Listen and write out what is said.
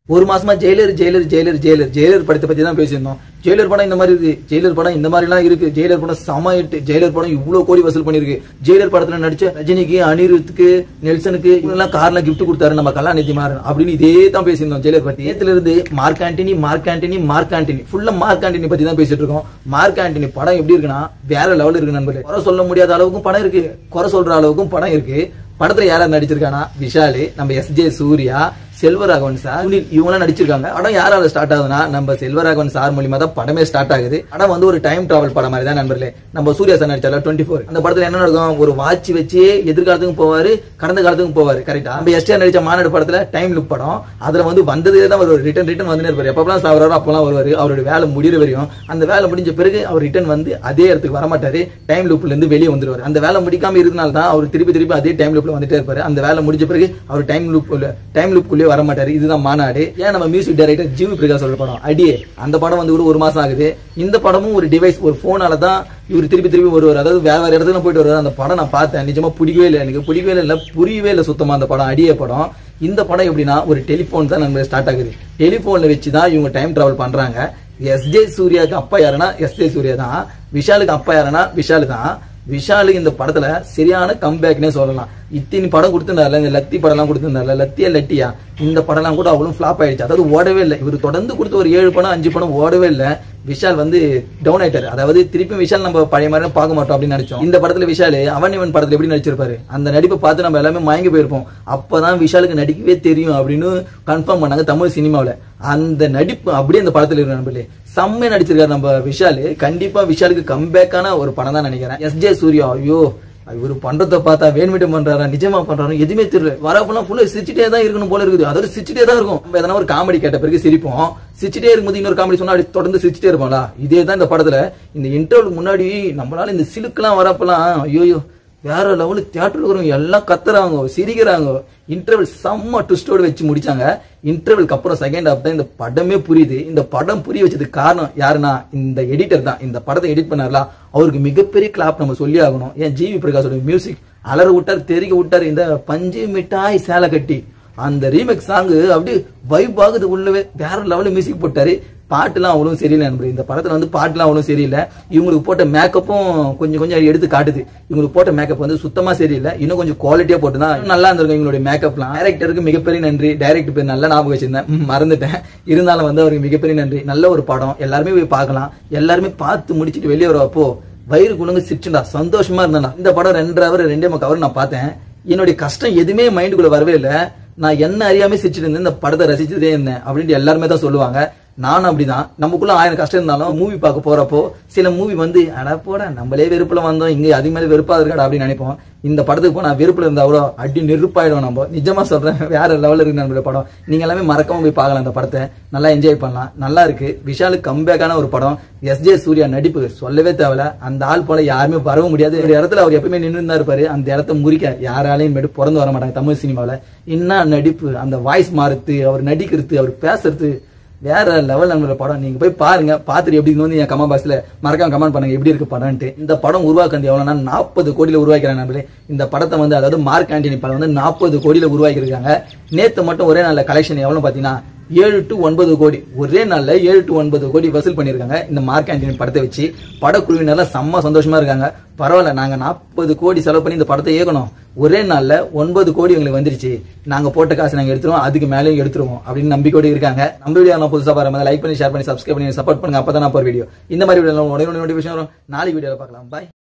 ஒரு மாசமா Jailer Jailer Jailer Jailer Jailer படத்தை பத்தி தான் பேசியிருந்தோம் ஜெயிலர் படம் இந்த மாதிரி இருக்கு ஜெயிலர் படம் இந்த மாதிரி எல்லாம் இருக்கு ஜெயிலர் படம் செம hit. ஜெயிலர் படம் இவ்வளவு கோடி வசூல் பண்ணிருக்கு ஜெயிலர் படத்துல நடிச்ச ரஜினிக்கு அனிருத்துக்கு நெல்சனுக்கு இவங்கெல்லாம் கார்ல கிஃப்ட் கொடுத்தாரு நம்ம கலாநிதி மாறன் அப்படின்னு இதே தான் பேசியிருந்தோம் ஜெயிலர் பத்தி நேத்துல இருந்து Mark Antony Mark Antony Mark Antony ஃபுல்லா மார்க் ஆண்டனி பத்தி தான் பேசிட்டு இருக்கோம் மார்க் ஆண்டனி படம் எப்படி இருக்குன்னா வேற லெவல் இருக்கு நண்பர்களே குறை சொல்ல முடியாத அளவுக்கும் படம் இருக்கு குறை சொல்ற அளவுக்கும் படம் இருக்கு படத்துல யாரார் நடிச்சிருக்கானா விஷாலு நம்ம S J Suryah Selvaraghavan sir Sunil இவங்க நடிச்சிருக்காங்க படம் யாரால ஸ்டார்ட் ஆகுதுன்னா நம்ம செல்வராகவன் சார் மூலியமா தான் படமே ஸ்டார்ட் ஆகுது படம் வந்து ஒரு டைம் டிராவல் படம் மாதிரி தான் நண்பர்களே நம்ம சூர்யா சார் நடிச்சால டுவெண்ட்டி ஃபோர் அந்த படத்துல என்ன நடக்கும் ஒரு வாட்ச் வச்சே எதிர்காலத்துக்கும் போவாரு கடந்த காலத்துக்கும் போவாரு கரெக்டா நம்ம எஸ்டிஆர் நடிச்ச மாநாடு படத்துல டைம் லுக் படம் அதுல வந்து வந்ததே தான் ஒரு ரிட்டன் ரிட்டன் வந்து இருப்பாரு எப்பப்பெல்லாம் சாவறாரோ அப்பெல்லாம் வருவாரு அவருடைய வேலை முடிகிற வரையும் அந்த வேலை முடிஞ்ச பிறகு அவர் ரிட்டன் வந்து அதே இடத்துக்கு வரமாட்டாரு டைம் லூப்ல இருந்து வெளியே வந்துருவாரு அந்த வேலை முடிக்காம இருந்தனால தான் அவர் திருப்பி திருப்பி அதே டைம் லூப்ல வந்துட்டே இருப்பாரு அந்த வேலை முடிஞ்ச பிறகு அவர் டைம் லூப் டைம் லூப்குள்ளே வர மாட்டாரு இதுதான் மாநாடு ஏன் நம்ம மியூசிக் டைரக்டர் ஜிவி பிரகாஷ் சொல்ற படம் அடியே அந்த படம் வந்து கூட ஒரு மாசம் ஆகுது இந்த படமும் ஒரு டிவைஸ் ஒரு போனால தான் இவர் திருப்பி திருப்பி வருவார் அதாவது வேற வேற இடத்துல போயிட்டு வருவார் அந்த படம் நான் பார்த்தேன் நிஜமா பிடிக்கவே இல்லை எனக்கு பிடிக்கவே இல்லை புரியவே இல்லை சுத்தமா அந்த படம் அடியே படம் இந்த படம் எப்படின்னா ஒரு டெலிஃபோன் தான் நம்ம ஸ்டார்ட் ஆகுது டெலிஃபோன்ல வச்சு தான் இவங்க டைம் டிராவல் பண்றாங்க எஸ் ஜே சூர்யாவுக்கு அப்பா யாருன்னா எஸ் ஜே சூர்யா தான் விஷாலுக்கு அப்பா யாருன்னா விஷால் தான் விஷாலுக்கு இந்த படத்துல சரியான கம்பேக்னே சொல்லலாம் இத்தினி படம் கொடுத்திருந்தாருல இந்த லத்தி படம்லாம் கொடுத்திருந்தாருல லத்தியா லட்டியா இந்த படம்லாம் கூட அவ்வளவு ஃபிளாப் ஆயிடுச்சு அதாவது ஓடவே இல்லை இவர் தொடர்ந்து கொடுத்த ஒரு ஏழு படம் அஞ்சு படம் ஓடவே இல்லை விஷால் வந்து டவுன் ஆயிட்டாரு அதாவது திருப்பி விஷால் நம்ம பழைய மாதிரி பார்க்க மாட்டோம் அப்படின்னு நினைச்சோம் இந்த படத்துல விஷால் அவன் இவன் படத்துல எப்படி நடிச்சிருப்பாரு அந்த நடிப்பை பார்த்து நம்ம எல்லாமே மயங்கி போயிருப்போம் அப்பதான் விஷாலுக்கு நடிக்கவே தெரியும் அப்படின்னு கன்ஃபார்ம் பண்ணாங்க தமிழ் சினிமாவில் அந்த நடிப்பு அப்படியே அந்த படத்துல இருக்கு நண்பர்களே செம்மையா நடிச்சிருக்காரு நம்ம விஷால் கண்டிப்பா விஷாலுக்கு கம்பேக்கான ஒரு படம் தான் நினைக்கிறேன் எஸ் ஜே சூர்யா ஐயோ இவர் பண்றத பார்த்தா வேணுமிட்டு பண்றாரா நிஜமா பண்றாரு எதுவுமே தெரியல வரப்பெல்லாம் ஃபுல்லா சிரிச்சுட்டே தான் இருக்கணும் போல இருக்குது அதாவது சிரிச்சுட்டே தான் இருக்கும் நம்ம எதனா ஒரு காமெடி கேட்ட பிறகு சிரிப்போம் சிரிச்சுட்டே இருக்கும்போது இன்னொரு காமெடி சொன்னா அப்படி தொடர்ந்து சிரிச்சுட்டே இருப்பாங்களா இதே தான் இந்த படத்துல இந்த இன்டர்வலுக்கு முன்னாடி நம்மளால இந்த சிலுக்கெல்லாம் வரப்பெல்லாம் ஐயோ வேற லெவலு தியேட்டர்ல இருக்கிறவங்க எல்லாம் கத்துறாங்க சிரிக்கிறாங்க இன்டர்வல் செம்ம ட்விஸ்டோடு வச்சு முடிச்சாங்க இன்டர்வலுக்கு அப்புறம் செகண்ட் ஹாஃப் தான் இந்த படமே புரியுது இந்த படம் புரிய வச்சதுக்கு காரணம் யாருன்னா இந்த எடிட்டர் தான் இந்த படத்தை எடிட் பண்ணார்ல அவருக்கு மிகப்பெரிய கிளாப் நம்ம சொல்லி ஆகணும் ஏன் ஜிவி பிரகாஷோட மியூசிக் அலற விட்டார் தெருக விட்டார் இந்த பஞ்சு மிட்டாய் சேலை கட்டி அந்த ரீமேக் சாங்கு அப்படியே வைப் ஆகுது உள்ளவே வேற லெவலில் மியூசிக் போட்டாரு பாட்டுலாம் அவ்வளவும் சரியில்லை நண்பர் இந்த படத்துல வந்து பாட்டுலாம் அவ்வளவும் சரியில்லை இவங்களுக்கு போட்ட மேக்கப்பும் கொஞ்சம் கொஞ்சம் எடுத்து காட்டுது இவங்களுக்கு போட்ட மேக்கப் வந்து சுத்தமா சரியில்லை இன்னும் கொஞ்சம் குவாலிட்டியா போட்டுதான் இன்னும் நல்லா இருந்திருக்கும் இவங்களுடைய மேக்கப்லாம் டைரக்டருக்கு மிகப்பெரிய நன்றி டைரக்டர் பேர் நல்லா ஞாபகம் வச்சிருந்தேன் ம், மறந்துட்டேன் இருந்தாலும் வந்து அவருக்கு மிகப்பெரிய நன்றி நல்ல ஒரு படம் எல்லாருமே போய் பார்க்கலாம் எல்லாருமே பார்த்து முடிச்சிட்டு வெளியே வரப்போ வயிறு குழுங்க சிரிச்சுடா சந்தோஷமா இருந்தேன்டா இந்த படம் ரெண்டரை அவர் ரெண்டே முக்கால் hour நான் பார்த்தேன் என்னுடைய கஷ்டம் எதுவுமே மைண்டுக்குள்ள வரவே இல்லை நான் என்ன அறியாம சிரிச்சிட்டு இருந்தேன் இந்த படத்தை ரசிச்சுட்டே இருந்தேன் அப்படின்ட்டு எல்லாருமே தான் சொல்லுவாங்க நானும் அப்படிதான் நமக்குள்ள ஆயிரம் கஷ்டம் இருந்தாலும் மூவி பார்க்க போறப்போ சில மூவி வந்து அட போட நம்மளே வெறுப்புல வந்தோம் இங்க அது மேலே வெறுப்பா இருக்காடா அப்படின்னு நினைப்போம் இந்த படத்துக்கு போனா வெறுப்புல இருந்தா கூட அடி நெருப்பாயிடும் நம்ம நிஜமா சொல்றேன் வேற லெவலில் இருக்கு நம்மளுடைய படம் நீங்க எல்லாமே மறக்காம போய் பார்க்கலாம் இந்த படத்தை நல்லா என்ஜாய் பண்ணலாம் நல்லா இருக்கு விஷாலுக்கு கம்பேக்கான ஒரு படம் எஸ் ஜே சூர்யா நடிப்பு சொல்லவே தேவையில்ல அந்த ஆள் போல யாருமே வரவும் முடியாது ஒரு இடத்துல அவர் எப்பவுமே நின்று இருந்தா இருப்பாரு அந்த இடத்த முறிக்க யாராலையும் மேட்டு பிறந்து வர மாட்டாங்க தமிழ் சினிமாவில் என்ன நடிப்பு அந்த வாய்ஸ் மாறுத்து அவர் நடிக்கிறது அவர் பேசுறது வேற லெவல் நம்மளோட படம் நீங்க போய் பாருங்க பார்த்துட்டு எப்படி இருக்குன்னு வந்து என் கமெண்ட் பாக்ஸ்ல மறக்காம கமெண்ட் பண்ணுங்க எப்படி இருக்கு படம்ட்டு இந்த படம் உருவாக்குறது எவ்வளவுனா நாற்பது கோடியில உருவாக்கிறாங்க நம்மளே இந்த படத்தை வந்து அதாவது மார்க் ஆண்டனி படம் வந்து நாற்பது கோடியில உருவாக்கியிருக்காங்க நேத்து மட்டும் ஒரே நாள்ல கலெக்ஷன் எவ்வளவு பாத்தீங்கன்னா ஏழு டு ஒன்பது கோடி ஒரே நாள்ல ஏழு டு ஒன்பது கோடி வசூல் பண்ணியிருக்காங்க இந்த மார்க் ஆண்டனி படத்தை வச்சு படக்குழுவினர்லாம் செம்ம சந்தோஷமா இருக்காங்க பரவாயில்ல நாங்க நாற்பது கோடி செலவு பண்ணி இந்த படத்தை இயக்கணும் ஒரே நாள்ல ஒன்பது கோடி எங்களுக்கு வந்துருச்சு நாங்க போட்ட காசு நாங்க எடுத்துருவோம் அதுக்கு மேலேயும் எடுத்துருவோம் அப்படின்னு நம்பிக்கையோடு இருக்காங்க நம்ம வீடியோ நான் புதுசா பாருங்க லைக் பண்ணி ஷேர் பண்ணி சப்ஸ்கிரைப் பண்ணி சப்போர்ட் பண்ணுங்க அப்பதான் நான் போற வீடியோ இந்த மாதிரி வீடியோ உடனே நோட்டிஃபிகேஷன் வரும் நாளைக்கு வீடியோல பார்க்கலாம் பாய்